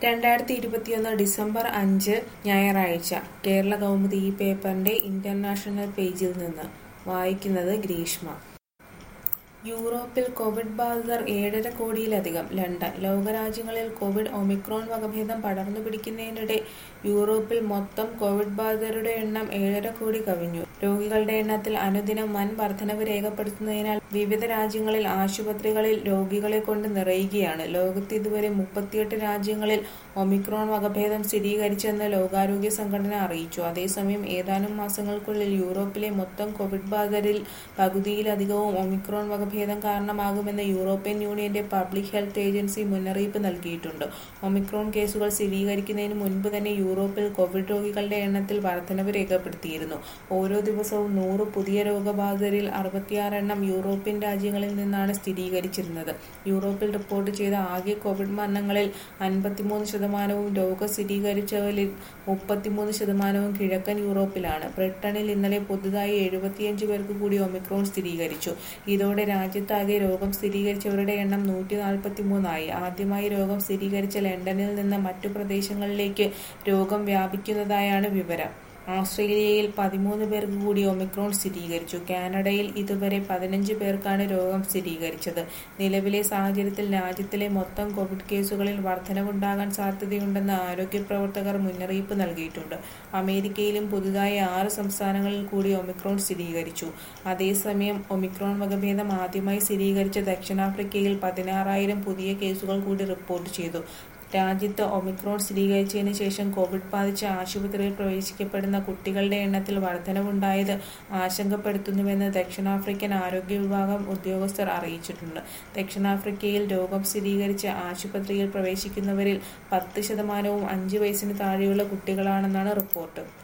രണ്ടായിരത്തി ഇരുപത്തിയൊന്ന് ഡിസംബർ അഞ്ച് ഞായറാഴ്ച കേരള കൗമുദി ഈ പേപ്പറിന്റെ ഇന്റർനാഷണൽ പേജിൽ നിന്ന് വായിക്കുന്നത് ഗ്രീഷ്മ യൂറോപ്പിൽ കോവിഡ് ബാധിതർ ഏഴര കോടിയിലധികം ലണ്ടൻ ലോകരാജ്യങ്ങളിൽ കോവിഡ് ഒമിക്രോൺ വകഭേദം പടർന്നു പിടിക്കുന്നതിനിടെ യൂറോപ്പിൽ മൊത്തം കോവിഡ് ബാധിതരുടെ എണ്ണം ഏഴര കോടി കവിഞ്ഞു രോഗികളുടെ എണ്ണത്തിൽ അനുദിനം വൻ വർധനവ് രേഖപ്പെടുത്തുന്നതിനാൽ വിവിധ രാജ്യങ്ങളിൽ ആശുപത്രികളിൽ രോഗികളെ കൊണ്ട് നിറയുകയാണ് ലോകത്ത് ഇതുവരെ മുപ്പത്തിയെട്ട് രാജ്യങ്ങളിൽ ഒമിക്രോൺ വകഭേദം സ്ഥിരീകരിച്ചെന്ന് ലോകാരോഗ്യ സംഘടന അറിയിച്ചു അതേസമയം ഏതാനും മാസങ്ങൾക്കുള്ളിൽ യൂറോപ്പിലെ മൊത്തം കോവിഡ് ബാധിതരിൽ പകുതിയിലധികവും ഒമിക്രോൺ വകഭേദം കാരണമാകുമെന്ന് യൂറോപ്യൻ യൂണിയന്റെ പബ്ലിക് ഹെൽത്ത് ഏജൻസി മുന്നറിയിപ്പ് നൽകിയിട്ടുണ്ട് ഒമിക്രോൺ കേസുകൾ സ്ഥിരീകരിക്കുന്നതിന് മുൻപ് തന്നെ യൂറോപ്പിൽ കോവിഡ് രോഗികളുടെ എണ്ണത്തിൽ വർധനവ് രേഖപ്പെടുത്തിയിരുന്നു ഓരോ ദിവസവും നൂറ് പുതിയ രോഗബാധിതരിൽ അറുപത്തിയാറ് എണ്ണം യൂറോപ്യൻ രാജ്യങ്ങളിൽ നിന്നാണ് സ്ഥിരീകരിച്ചിരുന്നത് യൂറോപ്പിൽ റിപ്പോർട്ട് ചെയ്ത ആകെ കോവിഡ് മരണങ്ങളിൽ അൻപത്തിമൂന്ന് ശതമാനവും രോഗം സ്ഥിരീകരിച്ചവരിൽ മുപ്പത്തിമൂന്ന് ശതമാനവും കിഴക്കൻ യൂറോപ്പിലാണ് ബ്രിട്ടനിൽ ഇന്നലെ പുതുതായി എഴുപത്തിയഞ്ച് പേർക്ക് കൂടി ഒമിക്രോൺ സ്ഥിരീകരിച്ചു ഇതോടെ രാജ്യത്താകെ രോഗം സ്ഥിരീകരിച്ചവരുടെ എണ്ണം നൂറ്റി നാൽപ്പത്തിമൂന്നായി ആദ്യമായി രോഗം സ്ഥിരീകരിച്ച ലണ്ടനിൽ നിന്ന് മറ്റു പ്രദേശങ്ങളിലേക്ക് രോഗം വ്യാപിക്കുന്നതായാണ് വിവരം ഓസ്ട്രേലിയയിൽ പതിമൂന്ന് പേർക്ക് കൂടി ഒമിക്രോൺ സ്ഥിരീകരിച്ചു കാനഡയിൽ ഇതുവരെ പതിനഞ്ച് പേർക്കാണ് രോഗം സ്ഥിരീകരിച്ചത് നിലവിലെ സാഹചര്യത്തിൽ രാജ്യത്തിലെ മൊത്തം കോവിഡ് കേസുകളിൽ വർധനവുണ്ടാകാൻ സാധ്യതയുണ്ടെന്ന് ആരോഗ്യ പ്രവർത്തകർ മുന്നറിയിപ്പ് നൽകിയിട്ടുണ്ട് അമേരിക്കയിലും പുതുതായി ആറ് സംസ്ഥാനങ്ങളിൽ കൂടി ഒമിക്രോൺ സ്ഥിരീകരിച്ചു അതേസമയം ഒമിക്രോൺ വകഭേദം ആദ്യമായി സ്ഥിരീകരിച്ച ദക്ഷിണാഫ്രിക്കയിൽ പതിനാറായിരം പുതിയ കേസുകൾ കൂടി റിപ്പോർട്ട് ചെയ്തു രാജ്യത്ത് ഒമിക്രോൺ സ്ഥിരീകരിച്ചതിന് ശേഷം കോവിഡ് ബാധിച്ച് ആശുപത്രിയിൽ പ്രവേശിക്കപ്പെടുന്ന കുട്ടികളുടെ എണ്ണത്തിൽ വർധനവുണ്ടായത് ആശങ്കപ്പെടുത്തുന്നുവെന്ന് ദക്ഷിണാഫ്രിക്കൻ ആരോഗ്യ വിഭാഗം ഉദ്യോഗസ്ഥർ അറിയിച്ചിട്ടുണ്ട് ദക്ഷിണാഫ്രിക്കയിൽ രോഗം സ്ഥിരീകരിച്ച് ആശുപത്രിയിൽ പ്രവേശിക്കുന്നവരിൽ പത്ത് ശതമാനവും അഞ്ച് വയസ്സിന് താഴെയുള്ള കുട്ടികളാണെന്നാണ് റിപ്പോർട്ട്